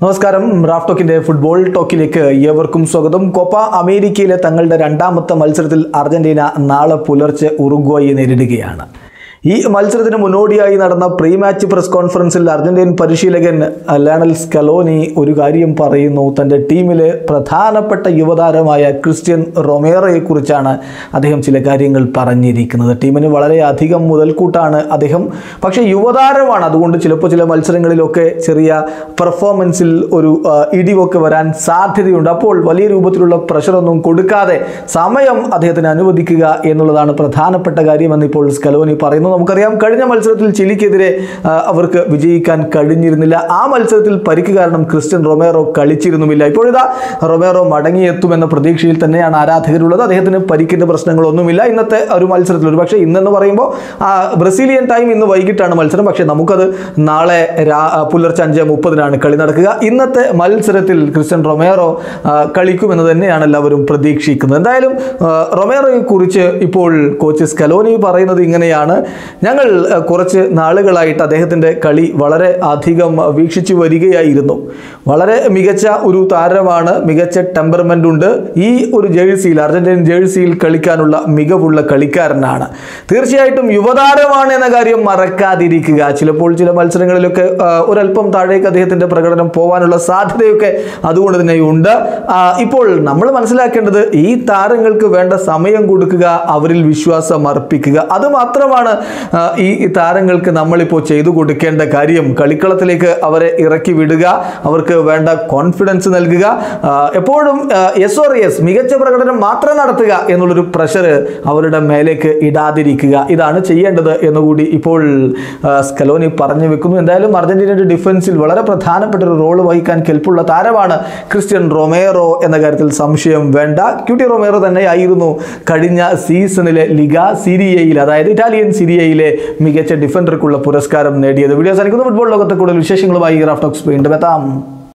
നമസ്കാരം Raf ടോക്കിന്റെ football ടോക്കിലേക്ക് ഏവർക്കും സ്വാഗതം കോപ്പ അമേരിക്കയിലെ തങ്ങളുടെ രണ്ടാമത്തെ മത്സരത്തിൽ അർജന്റീന നാളെ പുലർച്ചെ ഉറുഗ്വായെ നേരിടുകയാണ് ഈ മത്സരത്തിന് മുന്നോടിയായി നടന്ന പ്രീ മാച്ച് പ്രസ് കോൺഫറൻസിൽ അർജന്റീൻ പരിശീലകൻ ലയണൽ സ്കലോനി ഒരു കാര്യം പറയുന്നു തൻ്റെ ടീമിലെ പ്രധാനപ്പെട്ട യുവതാരമായ ക്രിസ്ത്യൻ റൊമേറയെ കുറിച്ചാണ് അദ്ദേഹം ചില കാര്യങ്ങൾ പറഞ്ഞിരിക്കുന്നത് ടീമിന് വളരെയധികം മുതൽക്കൂട്ടാണ് അദ്ദേഹം പക്ഷേ യുവതാരമാണ് അതുകൊണ്ട് ചിലപ്പോൾ ചില മത്സരങ്ങളിലൊക്കെ ചെറിയ പെർഫോമൻസിൽ ഒരു ആ, ഇടിവൊക്കെ വരാൻ സാധ്യതയുണ്ട് അപ്പോൾ വലിയ രൂപത്തിലുള്ള പ്രഷറൊന്നും കൊടുക്കാതെ സമയം അദ്ദേഹത്തിന് അനുവദിക്കുക എന്നുള്ളതാണ് പ്രധാനപ്പെട്ട കാര്യമെന്ന് ഇപ്പോൾ സ്കലോനി പറയുന്നു നമുക്കറിയാം കഴിഞ്ഞ മത്സരത്തിൽ ചിലിക്കെതിരെ ആ, അവർക്ക് വിജയിക്കാൻ കഴിഞ്ഞിരുന്നില്ല ആ മത്സരത്തിൽ പരിക്ക് കാരണം ക്രിസ്ത്യൻ റൊമേറോ കളിച്ചിരുന്നുമില്ല ഇപ്പോഴിതാ റൊമേറോ മടങ്ങിയെത്തുമെന്ന പ്രതീക്ഷയിൽ തന്നെയാണ് ആരാധകരുള്ളത് അദ്ദേഹത്തിന് പരിക്കിൻ്റെ പ്രശ്നങ്ങളൊന്നുമില്ല ഇന്നത്തെ ഒരു മത്സരത്തിൽ ഒരു പക്ഷേ ഇന്നെന്ന് പറയുമ്പോൾ ആ, ബ്രസീലിയൻ ടൈം ഇന്ന് വൈകിട്ടാണ് മത്സരം പക്ഷേ നമുക്കത് നാളെ രാ പുലർച്ചെ അഞ്ച് മുപ്പതിനാണ് കളി നടക്കുക ഇന്നത്തെ മത്സരത്തിൽ ക്രിസ്ത്യൻ റൊമേറോ ആ, കളിക്കുമെന്ന് തന്നെയാണ് എല്ലാവരും പ്രതീക്ഷിക്കുന്നത് എന്തായാലും ആ, റൊമേറോയെ കുറിച്ച് ഇപ്പോൾ കോച്ച് സ്കലോനി പറയുന്നത് ഇങ്ങനെയാണ് ഞങ്ങൾ ആ, കുറച്ച് നാളുകളായിട്ട് അദ്ദേഹത്തിൻ്റെ കളി വളരെ അധികം വീക്ഷിച്ചു വരികയായിരുന്നു വളരെ മികച്ച ഒരു താരമാണ് മികച്ച ടെമ്പർമെൻ്റ് ഉണ്ട് ഈ ഒരു ജേഴ്സിയിൽ അർജന്റീൻ ജേഴ്സിയിൽ കളിക്കാനുള്ള മികവുള്ള കളിക്കാരനാണ് തീർച്ചയായിട്ടും യുവതാരമാണ് എന്ന കാര്യം മറക്കാതിരിക്കുക ചിലപ്പോൾ ചില മത്സരങ്ങളിലൊക്കെ ആ, ഒരല്പം താഴേക്ക് അദ്ദേഹത്തിൻ്റെ പ്രകടനം പോകാനുള്ള സാധ്യതയൊക്കെ അതുകൊണ്ട് തന്നെ ഉണ്ട് ആ, ഇപ്പോൾ നമ്മൾ മനസ്സിലാക്കേണ്ടത് ഈ താരങ്ങൾക്ക് വേണ്ട സമയം കൊടുക്കുക അവരിൽ വിശ്വാസം അർപ്പിക്കുക അത് മാത്രമാണ് ആ, ഈ താരങ്ങൾക്ക് നമ്മളിപ്പോൾ ചെയ്തു കൊടുക്കേണ്ട കാര്യം കളിക്കളത്തിലേക്ക് അവരെ ഇറക്കി വിടുക അവർക്ക് വേണ്ട കോൺഫിഡൻസ് നൽകുക ആ, എപ്പോഴും എസ് ഓർ എസ് മികച്ച പ്രകടനം മാത്രം നടത്തുക എന്നുള്ളൊരു പ്രഷർ അവരുടെ മേലേക്ക് ഇടാതിരിക്കുക ഇതാണ് ചെയ്യേണ്ടത് എന്നുകൂടി ഇപ്പോൾ ആ, സ്കലോനി പറഞ്ഞു വെക്കുന്നു എന്തായാലും അർജന്റീനയുടെ ഡിഫൻസിൽ വളരെ പ്രധാനപ്പെട്ട ഒരു റോൾ വഹിക്കാൻ കെൽപ്പുള്ള താരമാണ് ക്രിസ്ത്യൻ റൊമേറോ എന്ന കാര്യത്തിൽ സംശയം വേണ്ട ക്യൂട്ടി റൊമേറോ തന്നെയായിരുന്നു കഴിഞ്ഞ സീസണിലെ ലിഗ സിരിയയിൽ അതായത് ഇറ്റാലിയൻ സിരിയയിലെ മികച്ച ഡിഫൻഡർക്കുള്ള പുരസ്കാരം നേടിയത് വീഡിയോ സാധിക്കുന്നു ഫുട്ബോൾ ലോകത്തെ കൂടുതൽ വിശേഷങ്ങളുമായി റാഫ്റ്റോക്സ് വീണ്ടും എത്താം